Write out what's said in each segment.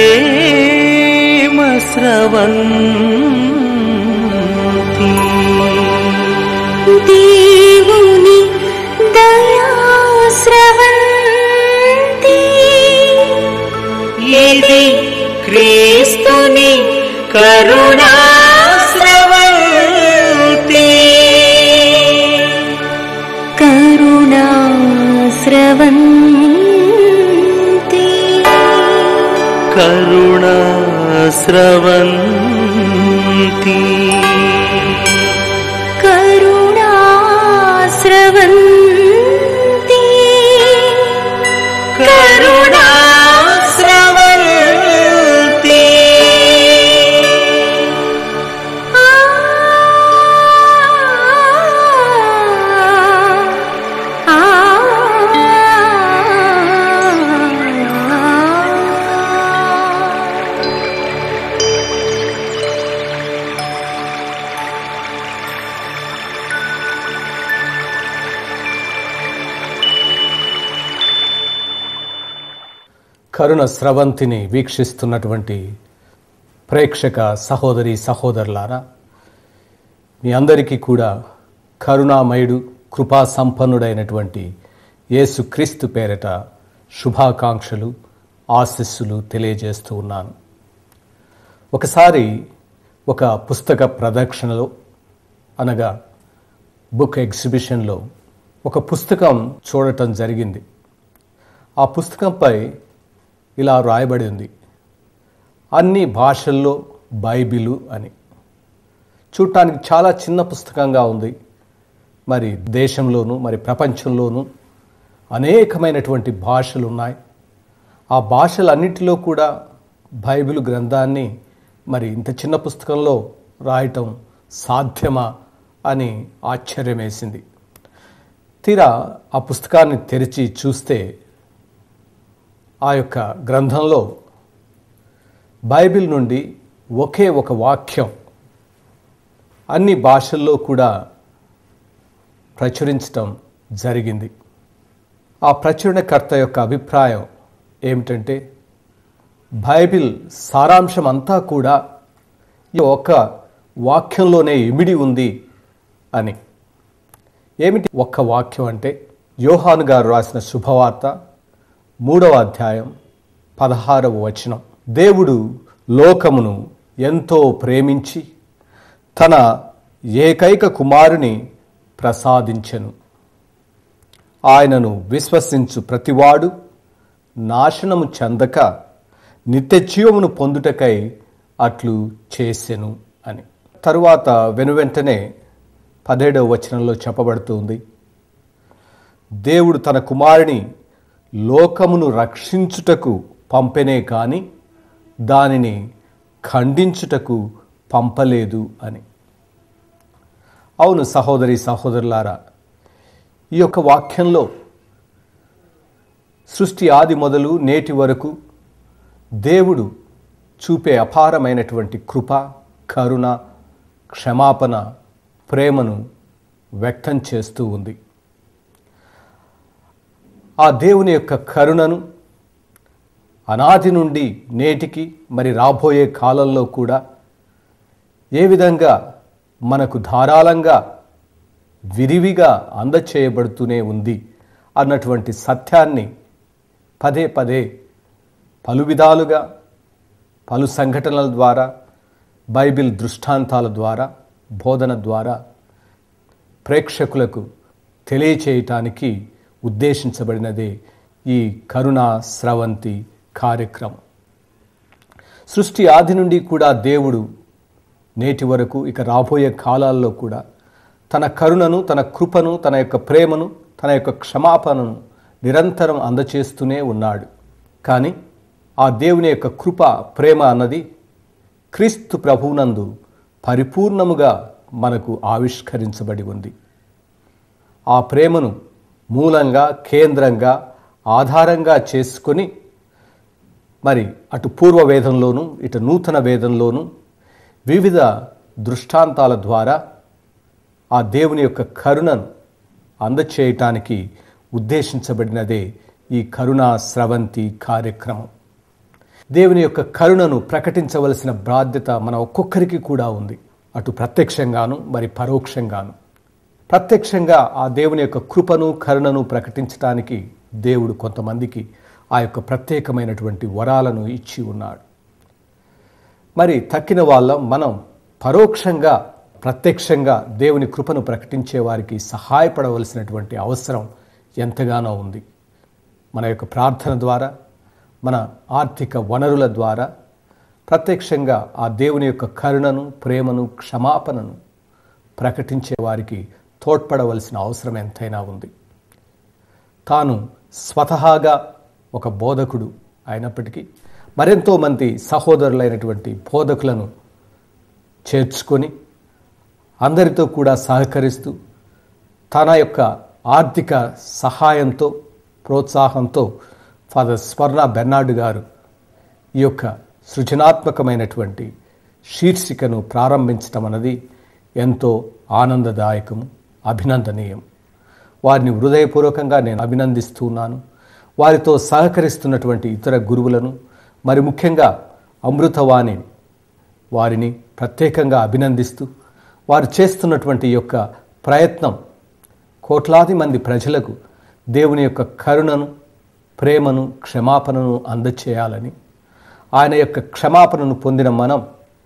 ప్రేమ స్రవంతి దేవుని దయాస్రవంతి ఇది క్రీస్తుని కరుణా స్రవంతి కరుణాస్రవంతి కరుణా స్రవంతి కరుణాస్రవంతి కరుణా స్రవంతి ఆ ఆ కరుణ స్రవంతిని వీక్షిస్తున్నటువంటి ప్రేక్షక సహోదరి సహోదరులారా మీ అందరికీ కూడా కరుణామయుడు కృపా సంపన్నుడైనటువంటి యేసుక్రీస్తు పేరట శుభాకాంక్షలు ఆశీస్సులు తెలియజేస్తూ ఉన్నాను ఒకసారి ఒక పుస్తక ప్రదర్శనలో అనగా బుక్ ఎగ్జిబిషన్లో ఒక పుస్తకం చూడటం జరిగింది ఆ పుస్తకంపై ఇలా రాయబడి ఉంది అన్ని భాషల్లో బైబిలు అని చూడటానికి చాలా చిన్న పుస్తకంగా ఉంది మరి దేశంలోనూ మరి ప్రపంచంలోనూ అనేకమైనటువంటి భాషలు ఉన్నాయి ఆ భాషలన్నిటిలో కూడా బైబిల్ గ్రంథాన్ని మరి ఇంత చిన్న పుస్తకంలో రాయటం సాధ్యమా అని ఆశ్చర్యం వేసింది తీరా ఆ పుస్తకాన్ని తెరిచి చూస్తే ఆ యొక్క గ్రంథంలో బైబిల్ నుండి ఒకే ఒక వాక్యం అన్ని భాషల్లో కూడా ప్రచురించటం జరిగింది ఆ ప్రచురణకర్త యొక్క అభిప్రాయం ఏమిటంటే బైబిల్ సారాంశం అంతా కూడా ఈ ఒక్క వాక్యంలోనే ఇమిడి ఉంది అని ఏమిటి ఒక్క వాక్యం అంటే యోహాను గారు రాసిన శుభవార్త మూడవ అధ్యాయం పదహారవ వచనం దేవుడు లోకమును ఎంతో ప్రేమించి తన ఏకైక కుమారుని ప్రసాదించెను ఆయనను విశ్వసించు ప్రతివాడు నాశనము చెందక నిత్యజీవమును పొందుటకై అట్లు చేసెను అని తరువాత వెనువెంటనే పదిహేడవ వచనంలో చెప్పబడుతుంది దేవుడు తన కుమారుని లోకమును రక్షించుటకు పంపెనే కాని దానిని ఖండించుటకు పంపలేదు అని అవును సహోదరి సహోదరులారా ఈ యొక్క వాక్యంలో సృష్టి ఆది మొదలు నేటి వరకు దేవుడు చూపే అపారమైనటువంటి కృప కరుణ క్షమాపణ ప్రేమను వ్యక్తం చేస్తూ ఉంది ఆ దేవుని యొక్క కరుణను అనాది నుండి నేటికి మరి రాబోయే కాలంలో కూడా ఏ విధంగా మనకు ధారాళంగా విరివిగా అందచేయబడుతూనే ఉంది అన్నటువంటి సత్యాన్ని పదే పదే పలు విధాలుగా పలు సంఘటనల ద్వారా బైబిల్ దృష్టాంతాల ద్వారా బోధన ద్వారా ప్రేక్షకులకు తెలియచేయటానికి ఉద్దేశించబడినదే ఈ కరుణా స్రవంతి కార్యక్రమం సృష్టి ఆది నుండి కూడా దేవుడు నేటి వరకు ఇక రాబోయే కాలాల్లో కూడా తన కరుణను తన కృపను తన యొక్క ప్రేమను తన యొక్క క్షమాపణను నిరంతరం అందచేస్తూనే ఉన్నాడు కానీ ఆ దేవుని యొక్క కృప ప్రేమ అన్నది క్రీస్తు ప్రభువునందు పరిపూర్ణముగా మనకు ఆవిష్కరించబడి ఉంది ఆ ప్రేమను మూలంగా కేంద్రంగా ఆధారంగా చేసుకొని మరి అటు పూర్వ వేదంలోను ఇటు నూతన వేదంలోను వివిధ దృష్టాంతాల ద్వారా ఆ దేవుని యొక్క కరుణను అందచేయటానికి ఉద్దేశించబడినదే ఈ కరుణా స్రవంతి కార్యక్రమం దేవుని యొక్క కరుణను ప్రకటించవలసిన బాధ్యత మన ఒక్కొక్కరికి కూడా ఉంది అటు ప్రత్యక్షంగాను మరి పరోక్షంగాను ప్రత్యక్షంగా ఆ దేవుని యొక్క కృపను కరుణను ప్రకటించడానికి దేవుడు కొంతమందికి ఆ యొక్క ప్రత్యేకమైనటువంటి వరాలను ఇచ్చి ఉన్నాడు మరి తక్కిన వాళ్ళ మనం పరోక్షంగా ప్రత్యక్షంగా దేవుని కృపను ప్రకటించే వారికి సహాయపడవలసినటువంటి అవసరం ఎంతగానో ఉంది మన యొక్క ప్రార్థన ద్వారా మన ఆర్థిక వనరుల ద్వారా ప్రత్యక్షంగా ఆ దేవుని యొక్క కరుణను ప్రేమను క్షమాపణను ప్రకటించే వారికి తోడ్పడవలసిన అవసరం ఎంతైనా ఉంది తాను స్వతహాగా ఒక బోధకుడు అయినప్పటికీ మరెంతో మంది సహోదరులైనటువంటి బోధకులను చేర్చుకొని అందరితో కూడా సహకరిస్తూ తన యొక్క ఆర్థిక సహాయంతో ప్రోత్సాహంతో ఫాదర్ స్వర్ణ బెర్నార్డ్ గారు ఈ యొక్క సృజనాత్మకమైనటువంటి శీర్షికను ప్రారంభించటం అన్నది ఎంతో ఆనందదాయకము అభినందనీయం వారిని హృదయపూర్వకంగా నేను అభినందిస్తున్నాను వారితో సహకరిస్తున్నటువంటి ఇతర గురువులను మరి ముఖ్యంగా అమృతవాణి వారిని ప్రత్యేకంగా అభినందిస్తూ వారు చేస్తున్నటువంటి ఈ యొక్క ప్రయత్నం కోట్లాది మంది ప్రజలకు దేవుని యొక్క కరుణను ప్రేమను క్షమాపణను అందచేయాలని ఆయన యొక్క క్షమాపణను పొందిన మనం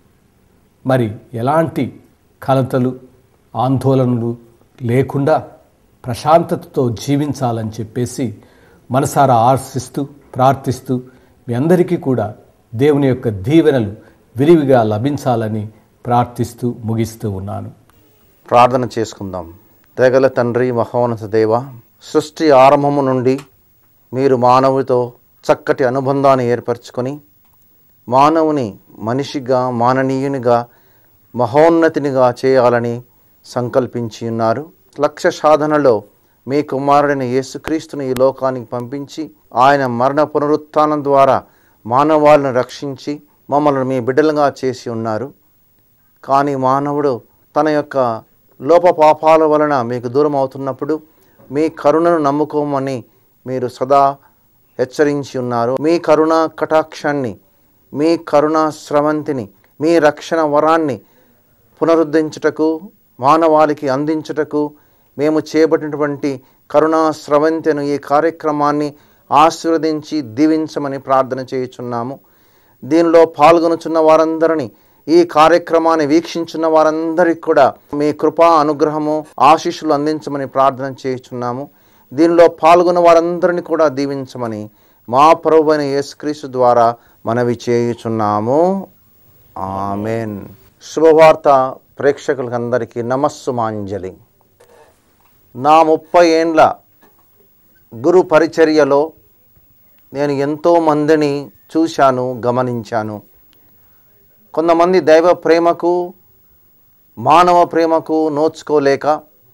మరి ఎలాంటి కలతలు ఆందోళనలు లేకుండా ప్రశాంతతతో జీవించాలని చెప్పేసి మనసారా ఆశిస్తూ ప్రార్థిస్తూ మీ అందరికీ కూడా దేవుని యొక్క దీవెనలు విరివిగా లభించాలని ప్రార్థిస్తూ ముగిస్తూ ఉన్నాను ప్రార్థన చేసుకుందాం తెగల తండ్రి మహోన్నత దేవ సృష్టి ఆరంభము నుండి మీరు మానవుడితో చక్కటి అనుబంధాన్ని ఏర్పరచుకొని మానవుని మనిషిగా మాననీయునిగా మహోన్నతినిగా చేయాలని సంకల్పించి ఉన్నారు లక్ష్య సాధనలో మీ కుమారుడైన యేసుక్రీస్తుని ఈ లోకానికి పంపించి ఆయన మరణ పునరుత్థానం ద్వారా మానవాళిని రక్షించి మమ్మల్ని మీ బిడ్డలుగా చేసి ఉన్నారు కానీ మానవుడు తన యొక్క లోప పాపాల వలన మీకు దూరం అవుతున్నప్పుడు మీ కరుణను నమ్ముకోమని మీరు సదా హెచ్చరించి ఉన్నారు మీ కరుణ కటాక్షాన్ని మీ కరుణ స్రవంతిని మీ రక్షణ వరాన్ని పునరుద్ధరించుటకు మానవాళికి అందించుటకు మేము చేపట్టినటువంటి కరుణా స్రవంతిను ఈ కార్యక్రమాన్ని ఆశీర్వదించి దీవించమని ప్రార్థన చేయుచున్నాము దీనిలో పాల్గొనుచున్న వారందరినీ ఈ కార్యక్రమాన్ని వీక్షించున్న వారందరికీ కూడా మీ కృపా అనుగ్రహము ఆశీస్సులు అందించమని ప్రార్థన చేయుచున్నాము దీనిలో పాల్గొన్న వారందరినీ కూడా దీవించమని మా ప్రభు అయిన యేసుక్రీస్తు ద్వారా మనవి చేయుచున్నాము ఆమెన్ శుభవార్త ప్రేక్షకులందరికీ నమస్సుమాంజలి నా ముప్పై ఏండ్ల గురు పరిచర్యలో నేను ఎంతో మందిని చూశాను గమనించాను కొంతమంది దైవ ప్రేమకు మానవ ప్రేమకు నోచుకోలేక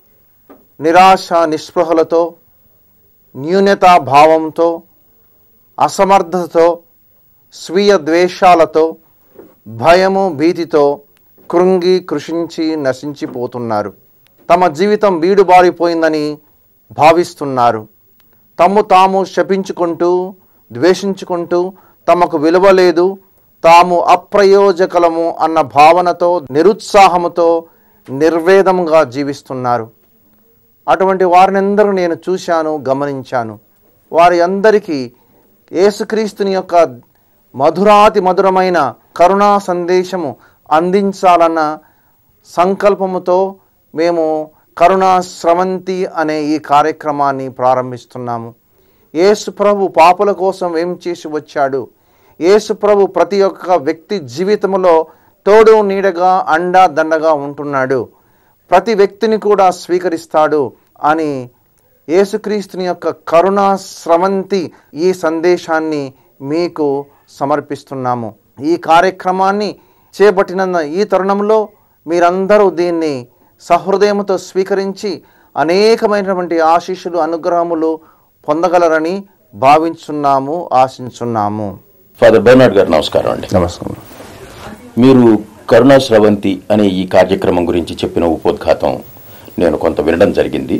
నిరాశ నిస్పృహలతో న్యూనతా భావంతో అసమర్థతతో స్వీయ ద్వేషాలతో భయము భీతితో కృంగి కృషించి నశించిపోతున్నారు తమ జీవితం బీడుబారిపోయిందని భావిస్తున్నారు తమ్ము తాము శపించుకుంటూ ద్వేషించుకుంటూ తమకు విలువ లేదు తాము అప్రయోజకలము అన్న భావనతో నిరుత్సాహముతో నిర్వేదంగా జీవిస్తున్నారు అటువంటి వారినందరూ నేను చూశాను గమనించాను వారి అందరికీ యేసుక్రీస్తుని యొక్క మధురాతి మధురమైన కరుణా సందేశము అందించాలన్న సంకల్పముతో మేము కరుణా స్రవంతి అనే ఈ కార్యక్రమాన్ని ప్రారంభిస్తున్నాము యేసు ప్రభు పాపుల కోసం ఏం చేసి వచ్చాడు యేసు ప్రభు ప్రతి ఒక్క వ్యక్తి జీవితంలో తోడు నీడగా అండా దండగా ఉంటున్నాడు ప్రతి వ్యక్తిని కూడా స్వీకరిస్తాడు అని యేసుక్రీస్తుని యొక్క కరుణా స్రవంతి ఈ సందేశాన్ని మీకు సమర్పిస్తున్నాము ఈ కార్యక్రమాన్ని చేపట్టిన ఈ తరుణంలో మీరందరూ దీన్ని సహృదయంతో స్వీకరించి అనేకమైనటువంటి ఆశీస్సులు అనుగ్రహములు పొందగలరని భావించున్నాము ఆశించున్నాము ఫాదర్ బెర్నాడ్ గారు నమస్కారం అండి నమస్కారం మీరు కరుణా స్రవంతి అనే ఈ కార్యక్రమం గురించి చెప్పిన ఉపోద్ఘాతం నేను కొంత వినడం జరిగింది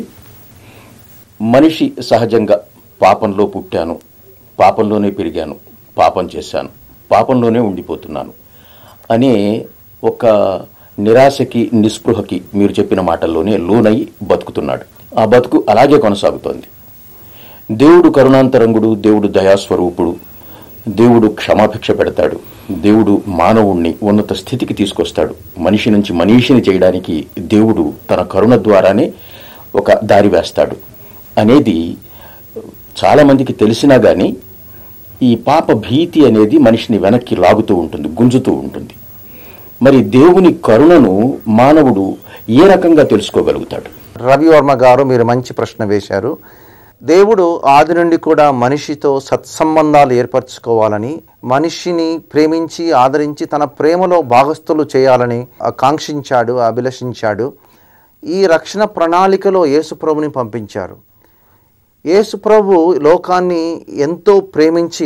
మనిషి సహజంగా పాపంలో పుట్టాను పాపంలోనే పెరిగాను పాపం చేశాను పాపంలోనే ఉండిపోతున్నాను అనే ఒక నిరాశకి నిస్పృహకి మీరు చెప్పిన మాటల్లోనే లోనై బతుకుతున్నాడు ఆ బతుకు అలాగే కొనసాగుతోంది దేవుడు కరుణాంతరంగుడు దేవుడు దయాస్వరూపుడు దేవుడు క్షమాభిక్ష పెడతాడు దేవుడు మానవుణ్ణి ఉన్నత స్థితికి తీసుకొస్తాడు మనిషి నుంచి మనీషిని చేయడానికి దేవుడు తన కరుణ ద్వారానే ఒక దారి వేస్తాడు అనేది చాలా మందికి తెలిసినా గాని ఈ పాప భీతి అనేది మనిషిని వెనక్కి లాగుతూ ఉంటుంది గుంజుతూ ఉంటుంది మరి దేవుని కరుణను మానవుడు ఏ రకంగా తెలుసుకోగలుగుతాడు రవివర్మ గారు మీరు మంచి ప్రశ్న వేశారు దేవుడు ఆది నుండి కూడా మనిషితో సత్సంబంధాలు ఏర్పరచుకోవాలని మనిషిని ప్రేమించి ఆదరించి తన ప్రేమలో భాగస్థులు చేయాలని ఆకాంక్షించాడు అభిలషించాడు ఈ రక్షణ ప్రణాళికలో యేసుప్రభుని పంపించారు యేసుప్రభు లోకాన్ని ఎంతో ప్రేమించి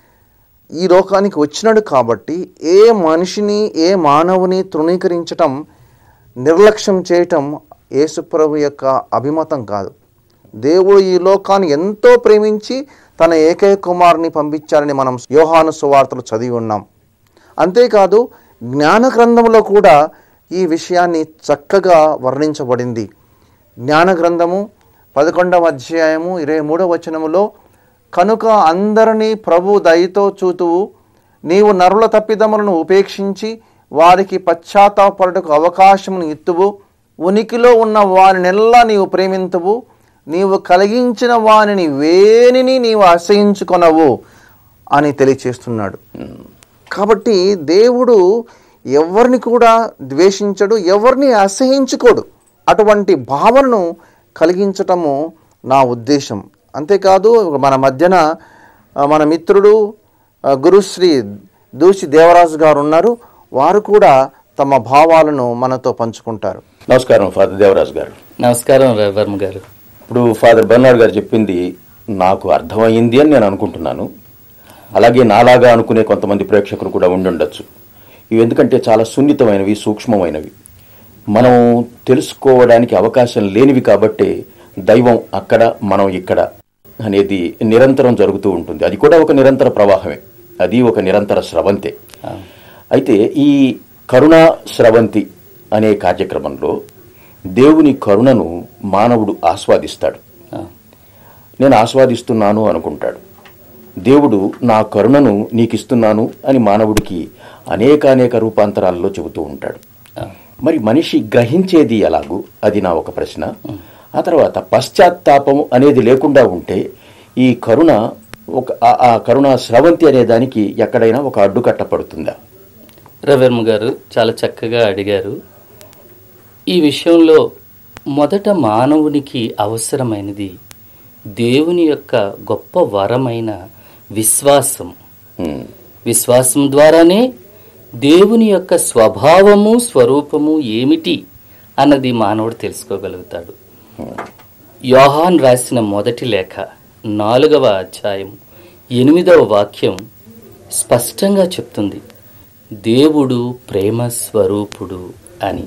ఈ లోకానికి వచ్చినాడు కాబట్టి ఏ మనిషిని ఏ మానవుని తృణీకరించటం నిర్లక్ష్యం చేయటం యేసుప్రభు యొక్క అభిమతం కాదు దేవుడు ఈ లోకాన్ని ఎంతో ప్రేమించి తన ఏకైక కుమారుని పంపించాలని మనం యోహాను సువార్తలు చదివి ఉన్నాం అంతేకాదు జ్ఞాన గ్రంథంలో కూడా ఈ విషయాన్ని చక్కగా వర్ణించబడింది జ్ఞాన గ్రంథము పదకొండవ అధ్యాయము ఇరవై మూడవ వచనములో కనుక అందరినీ ప్రభు దయతో చూతువు నీవు నరుల తప్పిదములను ఉపేక్షించి వారికి పశ్చాత్తాపడుటకు అవకాశమును ఇత్తువు ఉనికిలో ఉన్న వారినెల్లా నీవు ప్రేమింతువు నీవు కలిగించిన వానిని వేనిని నీవు అసహించుకొనవు అని తెలియచేస్తున్నాడు కాబట్టి దేవుడు ఎవరిని కూడా ద్వేషించడు ఎవరిని అసహించుకోడు అటువంటి భావనను కలిగించటము నా ఉద్దేశం అంతేకాదు మన మధ్యన ఆ, మన మిత్రుడు ఆ, గురుశ్రీ దూసి దేవరాజు గారు ఉన్నారు వారు కూడా తమ భావాలను మనతో పంచుకుంటారు నమస్కారం ఫాదర్ దేవరాజు గారు నమస్కారం రవివర్మ గారు ఇప్పుడు ఫాదర్ బర్నాడ్ గారు చెప్పింది నాకు అర్థమైంది అని నేను అనుకుంటున్నాను అలాగే నాలాగా అనుకునే కొంతమంది ప్రేక్షకులు కూడా ఉండుండొచ్చు ఇవి ఎందుకంటే చాలా సున్నితమైనవి సూక్ష్మమైనవి మనం తెలుసుకోవడానికి అవకాశం లేనివి కాబట్టే దైవం అక్కడ మనం ఇక్కడ అనేది నిరంతరం జరుగుతూ ఉంటుంది అది కూడా ఒక నిరంతర ప్రవాహమే అది ఒక నిరంతర స్రవంతే అయితే ఈ కరుణా స్రవంతి అనే కార్యక్రమంలో దేవుని కరుణను మానవుడు ఆస్వాదిస్తాడు నేను ఆస్వాదిస్తున్నాను అనుకుంటాడు దేవుడు నా కరుణను నీకిస్తున్నాను అని మానవుడికి అనేక అనేక రూపాంతరాల్లో చెబుతూ ఉంటాడు మరి మనిషి గ్రహించేది ఎలాగూ అది నా ఒక ప్రశ్న ఆ తర్వాత పశ్చాత్తాపం అనేది లేకుండా ఉంటే ఈ కరుణ ఒక ఆ- ఆ కరుణ స్రవంతి అనే దానికి ఎక్కడైనా ఒక అడ్డుకట్ట పడుతుందా రవివర్మ గారు చాలా చక్కగా అడిగారు ఈ విషయంలో మొదట మానవునికి అవసరమైనది దేవుని యొక్క గొప్ప వరమైన విశ్వాసం ఉమ్, విశ్వాసం ద్వారానే దేవుని యొక్క స్వభావము స్వరూపము ఏమిటి అన్నది మానవుడు తెలుసుకోగలుగుతాడు యోహాన్ రాసిన మొదటి లేఖ నాలుగవ అధ్యాయం ఎనిమిదవ వాక్యం స్పష్టంగా చెప్తుంది దేవుడు ప్రేమ స్వరూపుడు అని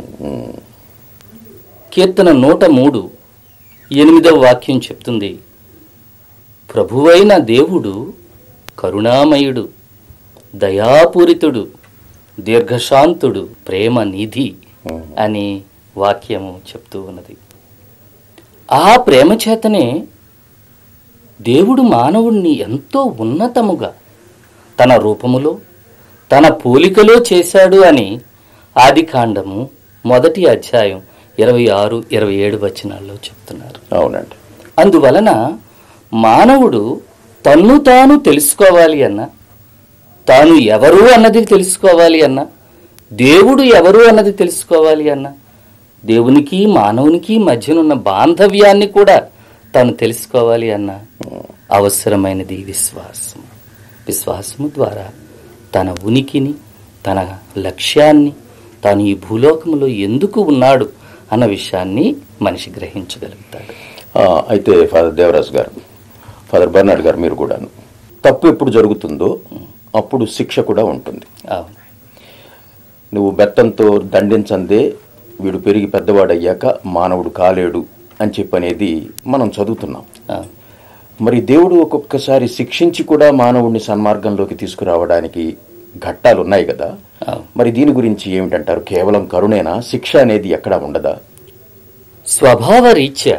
కీర్తన నూట మూడు ఎనిమిదవ వాక్యం చెప్తుంది ప్రభువైన దేవుడు కరుణామయుడు దయాపూరితుడు దీర్ఘశాంతుడు ప్రేమ నిధి అని వాక్యము చెప్తూ ఉన్నది ఆ ప్రేమ చేతనే దేవుడు మానవుణ్ణి ఎంతో ఉన్నతముగా తన రూపములో తన పోలికలో చేశాడు అని ఆదికాండము మొదటి అధ్యాయం ఇరవై ఆరు ఇరవై ఏడు వచనాల్లో చెప్తున్నారు అవునండి అందువలన మానవుడు తన్ను తాను తెలుసుకోవాలి అన్న తాను ఎవరు అన్నది తెలుసుకోవాలి అన్న దేవుడు ఎవరు అన్నది తెలుసుకోవాలి అన్న దేవునికి మానవునికి మధ్యనున్న బాంధవ్యాన్ని కూడా తాను తెలుసుకోవాలి అన్న అవసరమైనది విశ్వాసం విశ్వాసము ద్వారా తన ఉనికిని తన లక్ష్యాన్ని తాను ఈ భూలోకంలో ఎందుకు ఉన్నాడు అన్న విషయాన్ని మనిషి గ్రహించగలుగుతాడు ఆ, అయితే ఫాదర్ దేవరాజ్ గారు ఫాదర్ బర్నాడ్ గారు మీరు కూడాను తప్పు ఎప్పుడు జరుగుతుందో అప్పుడు శిక్ష కూడా ఉంటుంది అవును నువ్వు బెత్తంతో దండించందే వీడు పెరిగి పెద్దవాడయ్యాక మానవుడు కాలేడు అని చెప్పనేది మనం చదువుతున్నాం అవును మరి దేవుడు ఒక్కొక్కసారి శిక్షించి కూడా మానవుడిని సన్మార్గంలోకి తీసుకురావడానికి ఘట్టాలు ఉన్నాయి కదా అవును. మరి దీని గురించి ఏమిటంటారు కేవలం కరుణేనా శిక్ష అనేది ఎక్కడా ఉండదా స్వభావ రీత్యా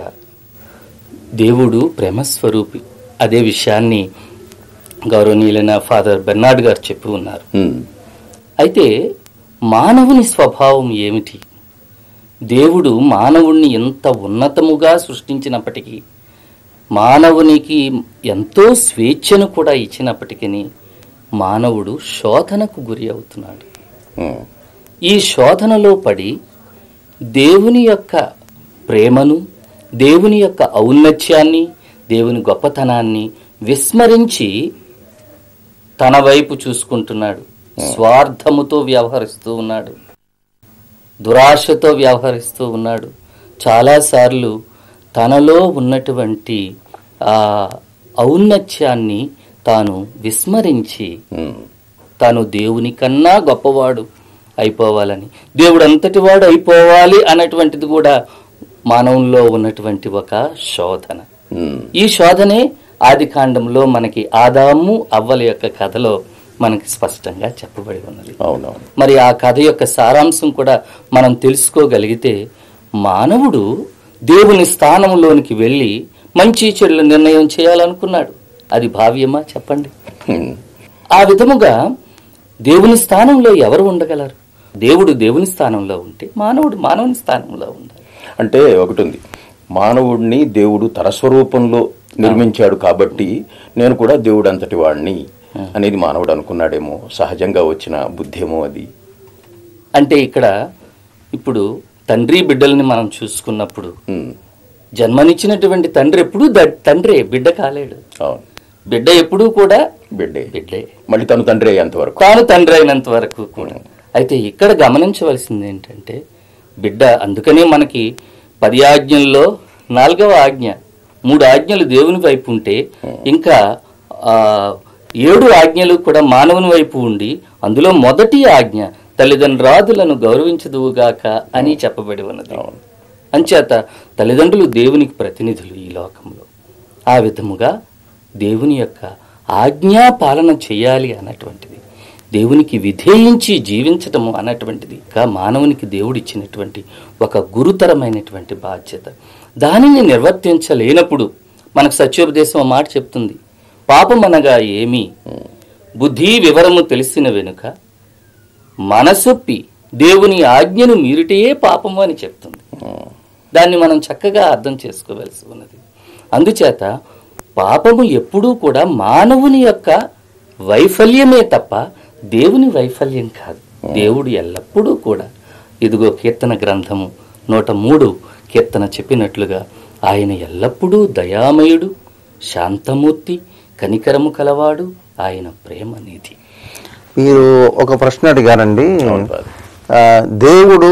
దేవుడు ప్రేమస్వరూపి అదే విషయాన్ని గౌరవనీయులైన ఫాదర్ బెర్నాడ్ గారు చెప్పి ఉన్నారు హ్మ్. అయితే మానవుని స్వభావం ఏమిటి దేవుడు మానవుణ్ణి ఎంత ఉన్నతముగా సృష్టించినప్పటికీ మానవునికి ఎంతో స్వేచ్ఛను కూడా ఇచ్చినప్పటికీ మానవుడు శోధనకు గురి అవుతున్నాడు హ్మ్. ఈ శోధనలో పడి దేవుని యొక్క ప్రేమను దేవుని యొక్క ఔన్నత్యాన్ని దేవుని గొప్పతనాన్ని విస్మరించి తన వైపు చూసుకుంటున్నాడు స్వార్థముతో వ్యవహరిస్తూ ఉన్నాడు దురాశతో వ్యవహరిస్తూ ఉన్నాడు చాలాసార్లు తనలో ఉన్నటువంటి ఆ ఔన్నత్యాన్ని తాను విస్మరించి హ్మ్. తాను దేవుని కన్నా గొప్పవాడు అయిపోవాలని దేవుడు అంతటి వాడు అయిపోవాలి అన్నటువంటిది కూడా మానవుల్లో ఉన్నటువంటి ఒక శోధన హ్మ్. ఈ శోధనే ఆది కాండంలో మనకి ఆదాము అవ్వల యొక్క కథలో మనకి స్పష్టంగా చెప్పబడి ఉన్నది అవునవును మరి ఆ కథ యొక్క సారాంశం కూడా మనం తెలుసుకోగలిగితే మానవుడు దేవుని స్థానంలోనికి వెళ్ళి మంచి చెడుల నిర్ణయం చేయాలనుకున్నాడు అది భావ్యమా చెప్పండి హ్మ్. ఆ విధముగా దేవుని స్థానంలో ఎవరు ఉండగలరు దేవుడు దేవుని స్థానంలో ఉంటే మానవుడు మానవుని స్థానంలో ఉండాలి అంటే ఒకటి ఉంది మానవుడిని దేవుడు తన స్వరూపంలో నిర్మించాడు కాబట్టి నేను కూడా దేవుడు అంతటి వాడిని అనేది మానవుడు అనుకున్నాడేమో సహజంగా వచ్చిన బుద్ధేమో అది అంటే ఇక్కడ ఇప్పుడు తండ్రి బిడ్డల్ని మనం చూసుకున్నప్పుడు హ్మ్. జన్మనిచ్చినటువంటి తండ్రి ఎప్పుడూ ద- తండ్రే బిడ్డ కాలేడు అవును బిడ్డ ఎప్పుడూ కూడా బిడ్డే బిడ్డే మళ్ళీ తను తండ్రి అయ్యేంత వరకు తాను తండ్రి అయినంత వరకు కూడా అయితే ఇక్కడ గమనించవలసింది ఏంటంటే బిడ్డ అందుకనే మనకి పది ఆజ్ఞల్లో నాలుగవ ఆజ్ఞ మూడు ఆజ్ఞలు దేవుని వైపు ఉంటే ఇంకా ఆ ఏడు ఆజ్ఞలు కూడా మానవుని వైపు ఉండి అందులో మొదటి ఆజ్ఞ తల్లిదండ్రులను గౌరవించదువుగాక అని చెప్పబడి ఉన్నది అంచేత తల్లిదండ్రులు దేవునికి ప్రతినిధులు ఈ లోకంలో ఆ విధముగా దేవుని యొక్క ఆజ్ఞా పాలన చేయాలి అన్నటువంటిది దేవునికి విధేయించి జీవించటము అన్నటువంటిది ఇంకా మానవునికి దేవుడు ఇచ్చినటువంటి ఒక గురుతరమైనటువంటి బాధ్యత దానిని నిర్వర్తించలేనప్పుడు మనకు సత్యోపదేశం ఆ మాట చెప్తుంది పాపం అనగా ఏమి బుద్ధి వివరము తెలిసిన వెనుక మనసొప్పి దేవుని ఆజ్ఞను మీరుటే పాపము అని చెప్తుంది దాన్ని మనం చక్కగా అర్థం చేసుకోవలసి ఉన్నది అందుచేత పాపము ఎప్పుడూ కూడా మానవుని యొక్క వైఫల్యమే తప్ప దేవుని వైఫల్యం కాదు దేవుడు ఎల్లప్పుడూ కూడా ఇదిగో కీర్తన గ్రంథము నూట మూడు కీర్తన చెప్పినట్లుగా ఆయన ఎల్లప్పుడూ దయామయుడు శాంతమూర్తి కనికరము కలవాడు ఆయన ప్రేమ నిధి మీరు ఒక ప్రశ్న అడిగారండి అవును ఫాదర్. ఆ, దేవుడు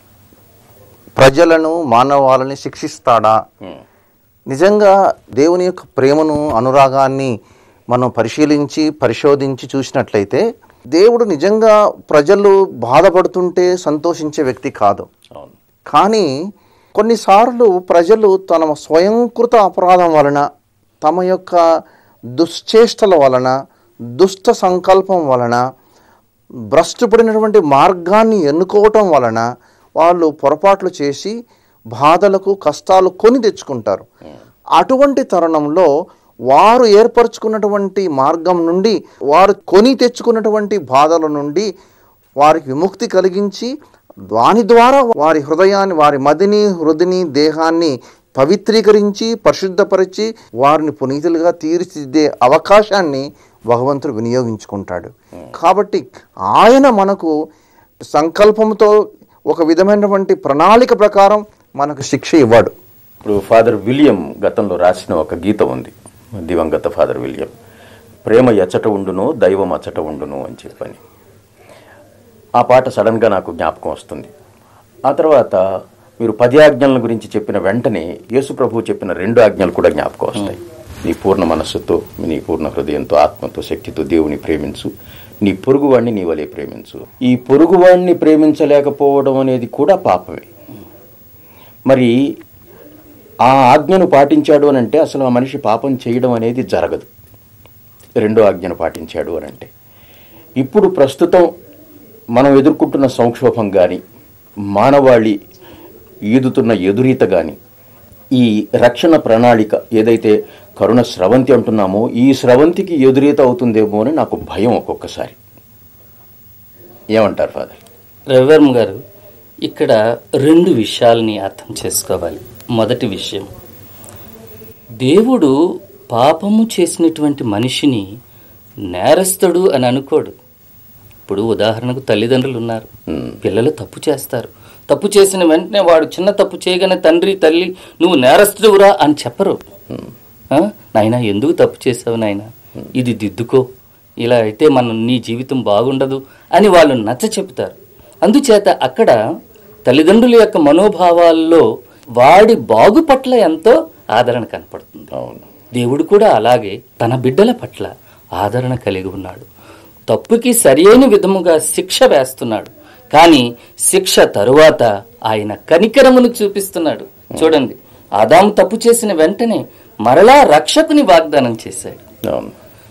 ప్రజలను మానవాళిని శిక్షిస్తాడా హ్మ్. నిజంగా దేవుని యొక్క ప్రేమను అనురాగాన్ని మనం పరిశీలించి పరిశోధించి చూసినట్లయితే దేవుడు నిజంగా ప్రజలు బాధపడుతుంటే సంతోషించే వ్యక్తి కాదు అవును కానీ కొన్నిసార్లు ప్రజలు తమ స్వయంకృత అపరాధం వలన తమ యొక్క దుశ్చేష్టల వలన దుష్ట సంకల్పం వలన భ్రష్టుపడినటువంటి మార్గాన్ని ఎన్నుకోవటం వలన వాళ్ళు పొరపాట్లు చేసి బాధలకు కష్టాలు కొని తెచ్చుకుంటారు అటువంటి తరుణంలో వారు ఏర్పరచుకున్నటువంటి మార్గం నుండి వారు కొని తెచ్చుకున్నటువంటి బాధల నుండి వారికి విముక్తి కలిగించి దాని ద్వారా వారి హృదయాన్ని వారి మదిని హృదిని దేహాన్ని పవిత్రీకరించి పరిశుద్ధపరిచి వారిని పునీతులుగా తీర్చిదిద్దే అవకాశాన్ని భగవంతుడు వినియోగించుకుంటాడు కాబట్టి ఆయన మనకు సంకల్పంతో ఒక విధమైనటువంటి ప్రణాళిక ప్రకారం మనకు శిక్ష ఇవ్వడు ఇప్పుడు ఫాదర్ విలియం గతంలో రాసిన ఒక గీతం ఉంది దివంగత ఫాదర్ విలియం ప్రేమ ఎచ్చట ఉండును దైవం అచ్చట ఉండును అని చెప్పని ఆ పాట సడన్గా నాకు జ్ఞాపకం వస్తుంది ఆ తర్వాత మీరు పది ఆజ్ఞల గురించి చెప్పిన వెంటనే యేసు ప్రభువు చెప్పిన రెండు ఆజ్ఞలు కూడా జ్ఞాపకం వస్తాయి నీ పూర్ణ మనస్సుతో నీ పూర్ణ హృదయంతో ఆత్మతో శక్తితో దేవుని ప్రేమించు నీ పొరుగువాణ్ణి నీ వలే ప్రేమించు ఈ పొరుగువాణ్ణి ప్రేమించలేకపోవడం అనేది కూడా పాపమే మరి ఆ ఆజ్ఞను పాటించాడు అని అంటే అసలు ఆ మనిషి పాపం చేయడం అనేది జరగదు రెండో ఆజ్ఞను పాటించాడు అని అంటే ఇప్పుడు ప్రస్తుతం మనం ఎదుర్కొంటున్న సంక్షోభం కానీ మానవాళి ఈదుతున్న ఎదురీత కానీ ఈ రక్షణ ప్రణాళిక ఏదైతే కరుణ స్రవంతి అంటున్నామో ఈ స్రవంతికి ఎదురీత అవుతుందేమో అని నాకు భయం ఒక్కొక్కసారి ఏమంటారు ఫాదర్ రవివర్మ గారు ఇక్కడ రెండు విషయాల్ని అర్థం చేసుకోవాలి మొదటి విషయం దేవుడు పాపము చేసినటువంటి మనిషిని నేరస్తుడు అని అనుకోడు ఇప్పుడు ఉదాహరణకు తల్లిదండ్రులు ఉన్నారు పిల్లలు తప్పు చేస్తారు తప్పు చేసిన వెంటనే వాడు చిన్న తప్పు చేయగానే తండ్రి తల్లి నువ్వు నేరస్తుడురా అని చెప్పరు ఆ? నాయనా ఎందుకు తప్పు చేసావు నాయనా ఇది దిద్దుకో ఇలా అయితే మనం నీ జీవితం బాగుండదు అని వాళ్ళు నచ్చ చెప్తారు అందుచేత అక్కడ తల్లిదండ్రుల యొక్క మనోభావాల్లో వాడి బాగు పట్ల ఎంతో ఆదరణ కనపడుతుంది అవును దేవుడు కూడా అలాగే తన బిడ్డల పట్ల ఆదరణ కలిగి ఉన్నాడు తప్పుకి సరియైన విధముగా శిక్ష వేస్తున్నాడు కానీ శిక్ష తరువాత ఆయన కనికరమును చూపిస్తున్నాడు చూడండి ఆదాము తప్పు చేసిన వెంటనే మరలా రక్షకుని వాగ్దానం చేశాడు అవును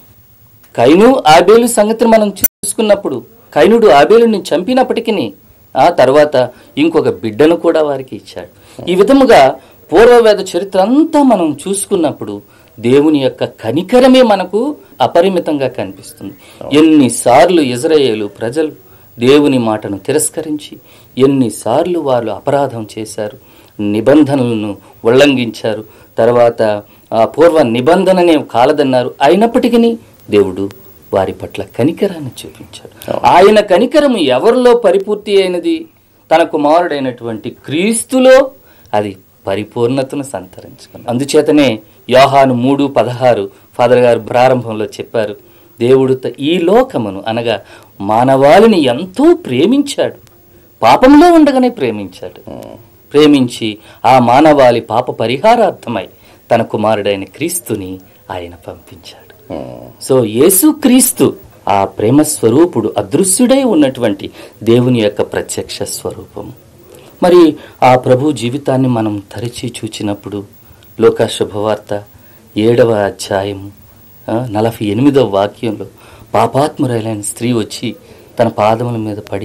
కైను ఆబేలు సంగతిని మనం చూసుకున్నప్పుడు కైనుడు ఆబేలుని చంపినప్పటికీ ఆ తర్వాత ఇంకొక బిడ్డను కూడా వారికి ఇచ్చాడు ఈ విధముగా పూర్వవేద చరిత్ర అంతా మనం చూసుకున్నప్పుడు దేవుని యొక్క కనికరమే మనకు అపరిమితంగా కనిపిస్తుంది ఎన్నిసార్లు ఇజ్రాయేలు ప్రజలు దేవుని మాటను తిరస్కరించి ఎన్నిసార్లు వాళ్ళు అపరాధం చేశారు నిబంధనలను ఉల్లంఘించారు తర్వాత ఆ పూర్వ నిబంధననే కాలదన్నారు అయినప్పటికీ దేవుడు వారి పట్ల కనికరాన్ని చూపించాడు ఆయన కనికరము ఎవరిలో పరిపూర్తి అయినది తన కుమారుడైనటువంటి క్రీస్తులో అది పరిపూర్ణతను సంతరించుకుంది అందుచేతనే యోహాను మూడు పదహారు ఫాదర్ గారు ప్రారంభంలో చెప్పారు దేవుడు త- ఈ లోకమును అనగా మానవాళిని ఎంతో ప్రేమించాడు పాపంలో ఉండగానే ప్రేమించాడు ప్రేమించి ఆ మానవాళి పాప పరిహారార్థమై తన కుమారుడైన క్రీస్తుని ఆయన పంపించాడు సో యేసు క్రీస్తు ఆ ప్రేమ స్వరూపుడు అదృశ్యుడై ఉన్నటువంటి దేవుని యొక్క ప్రత్యక్ష స్వరూపము మరి ఆ ప్రభు జీవితాన్ని మనం తరచి చూచినప్పుడు లోక శుభవార్త ఏడవ అధ్యాయము ఆ, నలభై ఎనిమిదవ వాక్యంలో పాపాత్మురైన స్త్రీ వచ్చి తన పాదముల మీద పడి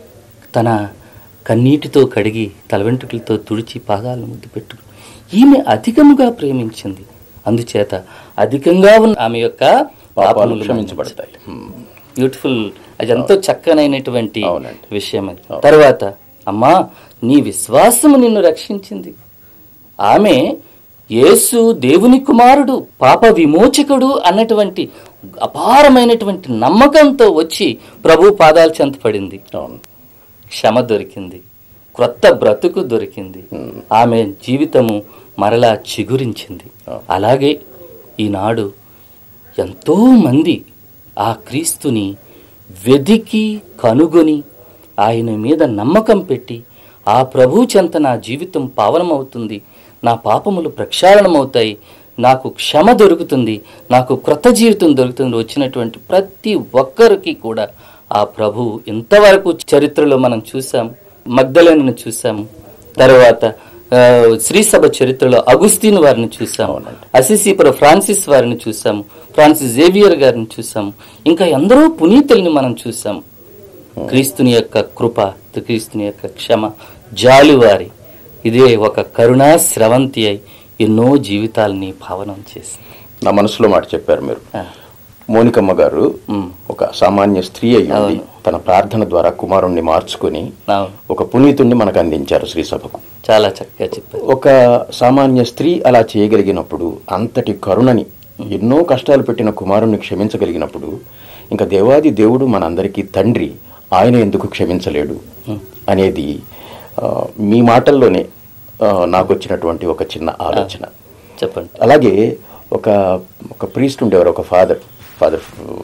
తన కన్నీటితో కడిగి తల వెంట్రుకలతో తుడిచి పాదాలను ముద్దు పెట్టు ఈమె అధికముగా ప్రేమించింది అందుచేత అధికంగా ఉన్న ఆమె యొక్క పాపాలు పాపములు క్షమించబడతాయి బ్యూటిఫుల్ అది ఎంతో చక్కనైనటువంటి అవునండి. విషయం అది తర్వాత అమ్మా నీ విశ్వాసము నిన్ను రక్షించింది ఆమె యేసు దేవుని కుమారుడు పాప విమోచకుడు అన్నటువంటి అపారమైనటువంటి నమ్మకంతో వచ్చి ప్రభు పాదాలు చెంత పడింది అవును క్షమ దొరికింది క్రొత్త బ్రతుకు దొరికింది ఆమె జీవితము మరలా చిగురించింది అలాగే ఈనాడు ఎంతో మంది ఆ క్రీస్తుని వెదికి కనుగొని ఆయన మీద నమ్మకం పెట్టి ఆ ప్రభు చెంత నా జీవితం పావనమవుతుంది నా పాపములు ప్రక్షాళనమవుతాయి నాకు క్షమ దొరుకుతుంది నాకు క్రొత్త జీవితం దొరుకుతుంది వచ్చినటువంటి ప్రతి ఒక్కరికి కూడా ఆ ప్రభు ఇంతవరకు చరిత్రలో మనం చూసాం మగ్ధలను చూసాము తర్వాత ఆ, శ్రీసభ చరిత్రలో అగుస్తీన్ వారిని చూసాము అసిసిపుర ఫ్రాన్సిస్ వారిని చూసాము ఫ్రాన్సిస్ జేవియర్ గారిని చూసాము ఇంకా ఎందరో పునీతుల్ని మనం చూసాము క్రీస్తుని యొక్క కృప క్రీస్తుని యొక్క క్షమ జాలివారి ఇదే ఒక కరుణా స్రవంతి అయి ఎన్నో జీవితాలని భావనం చేసింది నా మనసులో మాట చెప్పారు మీరు ఆ, మోనికమ్మ గారు మ్. ఒక సామాన్య స్త్రీ అయ్యి అవును. తన ప్రార్థన ద్వారా కుమారుణ్ణి మార్చుకుని అవును ఒక పునీతుణ్ణి మనకు అందించారు శ్రీసభకు చాలా చక్కగా చెప్పారు ఒక సామాన్య స్త్రీ అలా చేయగలిగినప్పుడు అంతటి కరుణని ఎన్నో కష్టాలు పెట్టిన కుమారుణ్ణి క్షమించగలిగినప్పుడు ఇంకా దేవాది దేవుడు మనందరికీ తండ్రి ఆయన ఎందుకు క్షమించలేడు అనేది ఆ, మీ మాటల్లోనే ఆ, నాకు వచ్చినటువంటి ఒక చిన్న ఆలోచన చెప్పండి అలాగే ఒక ఒక ప్రీస్ట్ ఉండేవారు ఒక ఫాదర్ ఫాదర్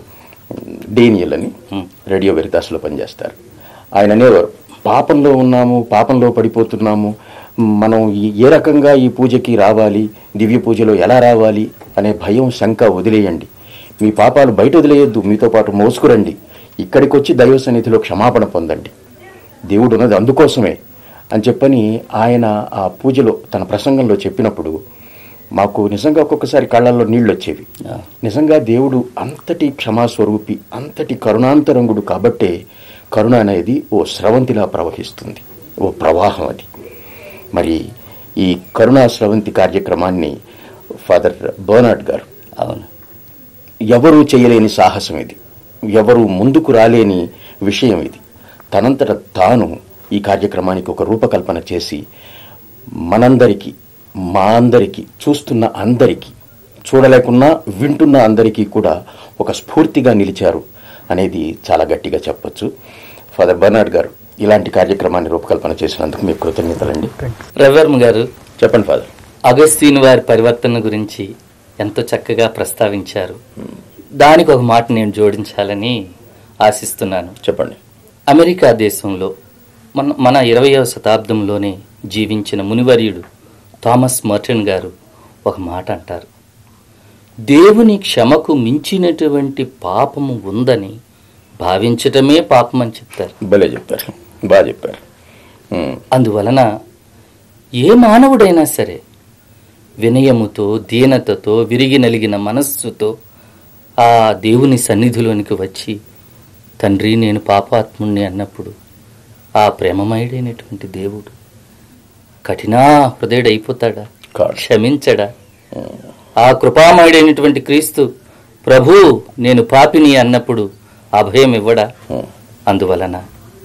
డేనియల్ అని రేడియో వెరితాస్లో పనిచేస్తారు ఆయన అనేవారు పాపంలో ఉన్నాము పాపంలో పడిపోతున్నాము మనం ఈ- ఏ రకంగా ఈ పూజకి రావాలి దివ్య పూజలో ఎలా రావాలి అనే భయం శంక వదిలేయండి మీ పాపాలు బయట వదిలేయొద్దు మీతో పాటు మోసుకురండి ఇక్కడికి వచ్చి దైవ సన్నిధిలో క్షమాపణ పొందండి దేవుడు ఉన్నది అందుకోసమే అని చెప్పని ఆయన ఆ పూజలో తన ప్రసంగంలో చెప్పినప్పుడు మాకు నిజంగా ఒక్కొక్కసారి కళ్ళల్లో నీళ్ళు వచ్చేవి ఆ. నిజంగా దేవుడు అంతటి క్షమాస్వరూపి అంతటి కరుణాంతరంగుడు కాబట్టే కరుణ అనేది ఓ స్రవంతిలా ప్రవహిస్తుంది ఓ ప్రవాహం అది మరి ఈ కరుణా స్రవంతి కార్యక్రమాన్ని ఫాదర్ బర్నార్డ్ గారు అవును ఎవరూ చేయలేని సాహసం ఇది ఎవరు ముందుకు రాలేని విషయం ఇది తనంతట తాను ఈ కార్యక్రమానికి ఒక రూపకల్పన చేసి మనందరికీ మా అందరికీ చూస్తున్న అందరికీ చూడలేకున్నా వింటున్న అందరికీ కూడా ఒక స్ఫూర్తిగా నిలిచారు అనేది చాలా గట్టిగా చెప్పొచ్చు ఫాదర్ బర్నార్డ్ గారు ఇలాంటి కార్యక్రమాన్ని రూపకల్పన చేసినందుకు మీకు కృతజ్ఞతలండి రవివర్మ గారు చెప్పండి ఫాదర్ అగస్తీన్ వారి పరివర్తన గురించి ఎంతో చక్కగా ప్రస్తావించారు దానికి ఒక మాట నేను జోడించాలని ఆశిస్తున్నాను చెప్పండి అమెరికా దేశంలో మన మన ఇరవయవ శతాబ్దంలోనే జీవించిన మునివర్యుడు థామస్ మర్టన్ గారు ఒక మాట అంటారు దేవుని క్షమకు మించినటువంటి పాపము ఉందని భావించటమే పాపం అని చెప్తారు భలే చెప్పారు బాగా చెప్పారు ఉమ్, అందువలన ఏ మానవుడైనా సరే వినయముతో దీనతతో విరిగి నలిగిన మనస్సుతో ఆ దేవుని సన్నిధిలోనికి వచ్చి తండ్రి నేను పాపాత్ముణ్ణి అన్నప్పుడు ఆ ప్రేమమయుడైనటువంటి దేవుడు కఠినా హృదయుడైపోతాడా కాడు. క్షమించడా ఆ కృపామయుడైనటువంటి క్రీస్తు ప్రభు నేను పాపిని అన్నప్పుడు అభయం ఇవ్వడా ఉమ్. అందువలన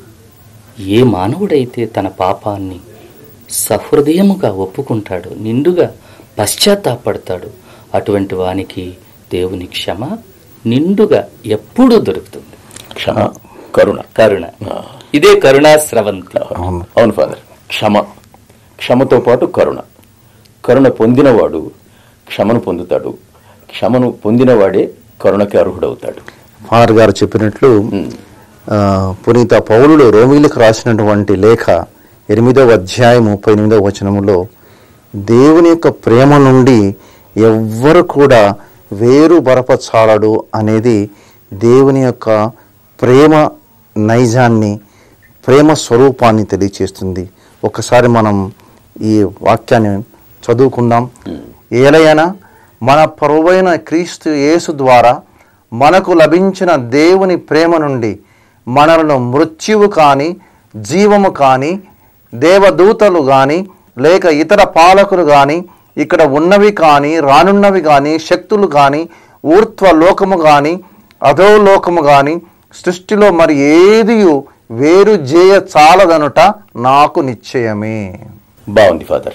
ఏ మానవుడైతే తన పాపాన్ని సహృదయముగా ఒప్పుకుంటాడో నిండుగా పశ్చాత్తాపడతాడు అటువంటి వానికి దేవుని క్షమ నిండుగా ఎప్పుడూ దొరుకుతుంది క్షమ కరుణ కరుణ ఇదే కరుణా స్రవంతి అవును. అవును ఫాదర్ క్షమ క్షమతో పాటు కరుణ కరుణ పొందినవాడు క్షమను పొందుతాడు క్షమను పొందినవాడే కరుణకి అర్హుడవుతాడు ఫాదర్ గారు చెప్పినట్లు ఆ, పునీత పౌలుడు రోమిలకు రాసినటువంటి లేఖ ఎనిమిదవ అధ్యాయం ముప్పై ఎనిమిదవ వచనములో దేవుని యొక్క ప్రేమ నుండి ఎవ్వరు కూడా వేరు బరపచాలడు అనేది దేవుని యొక్క ప్రేమ నైజాన్ని ప్రేమ స్వరూపాన్ని తెలియచేస్తుంది ఒకసారి మనం ఈ వాక్యాన్ని చదువుకుందాం ఏలయనా మన పరువైన క్రీస్తు యేసు ద్వారా మనకు లభించిన దేవుని ప్రేమ నుండి మనలను మృత్యువు కాని జీవము కాని దేవదూతలు గాని లేక ఇతర పాలకులు గాని ఇక్కడ ఉన్నవి కానీ రానున్నవి కానీ శక్తులు కానీ ఊర్ధ్వ లోకము కానీ అధోలోకము కానీ సృష్టిలో మరి ఏది వేరు చేయ చాలదనుట నాకు నిశ్చయమే బాగుంది ఫాదర్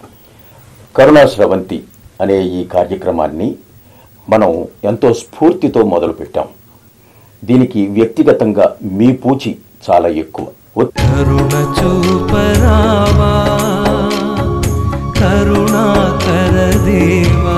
కరుణా స్రవంతి అనే ఈ కార్యక్రమాన్ని మనం ఎంతో స్ఫూర్తితో మొదలుపెట్టాం దీనికి వ్యక్తిగతంగా మీ పూచి చాలా ఎక్కువ ఒత్తి- కరుణ చూపరావా కరుణాకర దేవా